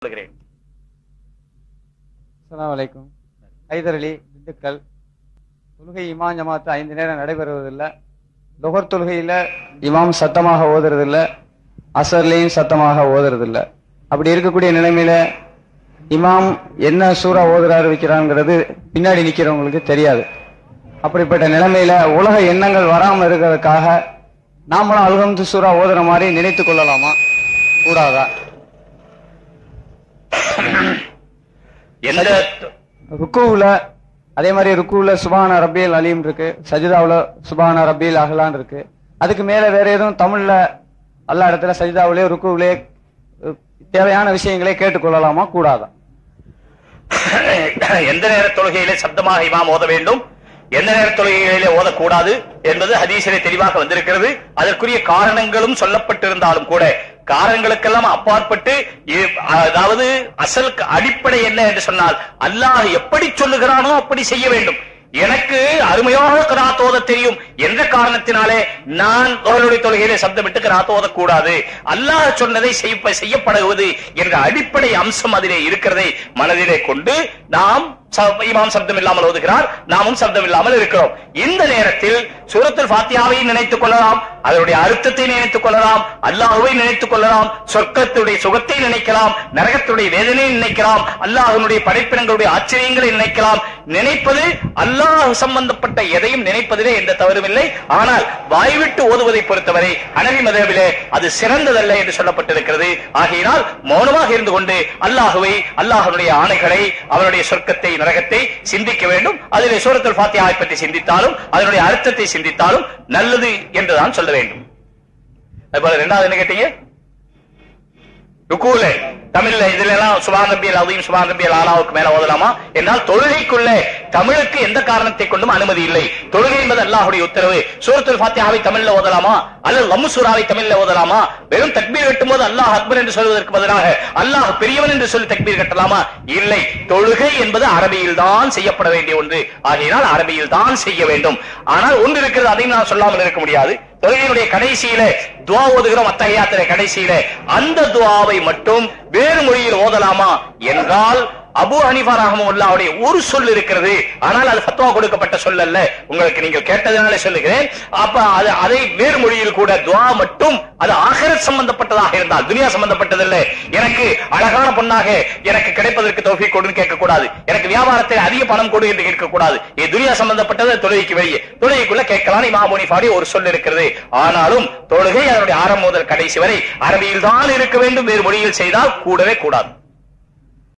கொள்கிறேன் அஸ்ஸலாமு அலைக்கும் ஹைதர் அலி திண்டுக்கல் தொழுகை இமாம் ஜமாத்து ஐந்து நேரம் நடைபெறுவதில்லை லுகர் தொழுகையில இமாம் சத்தமாக ஓதுறதில்ல அசர்லையும் சத்தமாக ஓதுறதில்ல அப்படி இருக்கக்கூடிய நிலைமையில இமாம் என்ன சூறா ஓதுறாரு வைக்கிறாங்கிறது பின்னாடி நிக்கிறவங்களுக்கு தெரியாது அப்படிப்பட்ட நிலைமையில உலக எண்ணங்கள் வராம இருக்கிறதுக்காக நாமளும் அல்ஹம்து சூறா ஓதுற மாதிரி நினைத்துக் கொள்ளலாமா கூடாதா எந்த ருக்குவுல அதே மாதிரி ருக்குவுல சுபான ரபியல் அலீம் இருக்கு சஜிதாவுல சுபான ரபியல் அகலான் இருக்கு அதுக்கு மேல வேற எதுவும் தமிழ்ல அல்ல இடத்துல சஜிதாவிலே ருக்குவிலே அஹ், தேவையான விஷயங்களை கேட்டுக்கொள்ளலாமா கூடாதா எந்த நேர தொழுகையிலே சப்தமாக இமாம் ஓத வேண்டும் எந்த நேர தொழுகைகளிலே ஓதக்கூடாது என்பது ஹதீஸிலே தெளிவாக வந்திருக்கிறது அதற்குரிய காரணங்களும் சொல்லப்பட்டிருந்தாலும் கூட காரணங்களுக்கெல்லாம் அப்பாற்பட்டு இ- அதாவது அசல் அடிப்படை என்ன என்று சொன்னால் அல்லாஹ் எப்படி சொல்லுகிறானோ அப்படி செய்ய வேண்டும் எனக்கு அருமையாக கிராத் ஓத தெரியும் என்ற காரணத்தினாலே நான் அவர்களுடைய தொழுகையிலே சப்தமிட்டு கிராத் ஓதக்கூடாது அல்லாஹ் சொன்னதை செய்ய செய்யப்படுவது என்ற அடிப்படை அம்சம் அதிலே இருக்கிறதை மனதிலே கொண்டு நாம் ச- இமாம் சப்தம் இல்லாமல் ஓதுகிறார் நாமும் சப்தம் இல்லாமல் இருக்கிறோம் இந்த நேரத்தில் சூரத்துல் ஃபாத்தியாவை நினைத்துக் கொள்ளலாம் அதனுடைய அர்த்தத்தை நினைத்துக் கொள்ளலாம் அல்லாஹுவை நினைத்துக் கொள்ளலாம் சொர்க்கத்துடைய சுகத்தை நினைக்கலாம் நரகத்துடைய வேதனையை நினைக்கலாம் அல்லாஹ்வினுடைய படைப்பினங்களுடைய ஆச்சரியங்களை நினைக்கலாம் நினைப்பது அல்லாஹ் சம்பந்தப்பட்ட எதையும் நினைப்பதிலே எந்த தவறும் இல்லை ஆனால் வாய்விட்டு ஓதுவதை பொறுத்தவரை அனவி மதவிலே அது சிறந்ததல்ல என்று சொல்லப்பட்டிருக்கிறது ஆகையினால் மௌனமாக இருந்து கொண்டு அல்லாஹுவை அல்லாஹ்வுடைய ஆணைகளை அவனுடைய சொர்க்கத்தை நரகத்தை சிந்திக்க வேண்டும் அதிலே சூரத்துல் ஃபாத்தியாவை பற்றி சிந்தித்தாலும் அதனுடைய அர்த்தத்தை சிந்தித்தாலும் நல்லது என்றுதான் சொல்ல வேண்டும் அதுபோல ரெண்டாவது என்ன கேட்டீங்க ருக்கூல தமிழ்ல இதுல எல்லாம் சுபான் ரபியல் அதையும் சுபான் ரபியல் ஆலாவுக்கு மேல ஓதலாமா என்றால் தொழுகைக்குள்ள தமிழுக்கு எந்த காரணத்தை கொண்டும் அனுமதி இல்லை தொழுகை என்பது அல்லாஹுடைய உத்தரவு சூரத்துல் ஃபாத்தியாவை தமிழ்ல ஓதலாமா அல்லது லம்மு சூராவை தமிழ்ல ஓதலாமா வெறும் தக்பீர் கட்டும் போது அல்லாஹ் அக்பர் என்று சொல்வதற்கு பதிலாக அல்லாஹ் பெரியவன் என்று சொல்லி தக்பீர் கட்டலாமா இல்லை தொழுகை என்பது அரபியில் தான் செய்யப்பட வேண்டிய ஒன்று ஆகையினால் அரபியில் தான் செய்ய வேண்டும் ஆனால் ஒன்று இருக்கிறது அதையும் நான் சொல்லாமல் இருக்க முடியாது தொழுகையினுடைய கடைசியில துவா ஓதுகிறோம் அத்தகையாத்திர கடைசியில அந்த துவாவை மட்டும் வேறு மொழியில் ஓதலாமா என்றால் அபு ஹனிஃபா ரஹமுல்லாவுடைய ஒரு சொல் இருக்கிறது ஆனால் அது ஃபத்வா கொடுக்கப்பட்ட சொல் அல்ல உங்களுக்கு நீங்கள் கேட்டதனாலே சொல்லுகிறேன் அப்ப அது அதை வேறு மொழியில் கூட துவா மட்டும் அது ஆகிரத் சம்பந்தப்பட்டதாக இருந்தால் துனியா சம்பந்தப்பட்டதல்ல எனக்கு அழகான பொண்ணாக எனக்கு கிடைப்பதற்கு தௌஃபீக் கொடுன்னு கேட்க கூடாது எனக்கு வியாபாரத்தில் அதிக பணம் கொடு என்று கேட்க கூடாது இது துனியா சம்பந்தப்பட்டது தொழுகைக்கு வெளியே தொழுகைக்குள்ள கேட்கலாம் இமாம் ஹனீஃபாவுடைய ஒரு சொல் இருக்கிறது ஆனாலும் தொழுகை அதனுடைய ஆரம்பம் முதல் கடைசி வரை அரபியில் தான் இருக்க வேண்டும் வேறு மொழியில் செய்தால் கூடவே கூடாது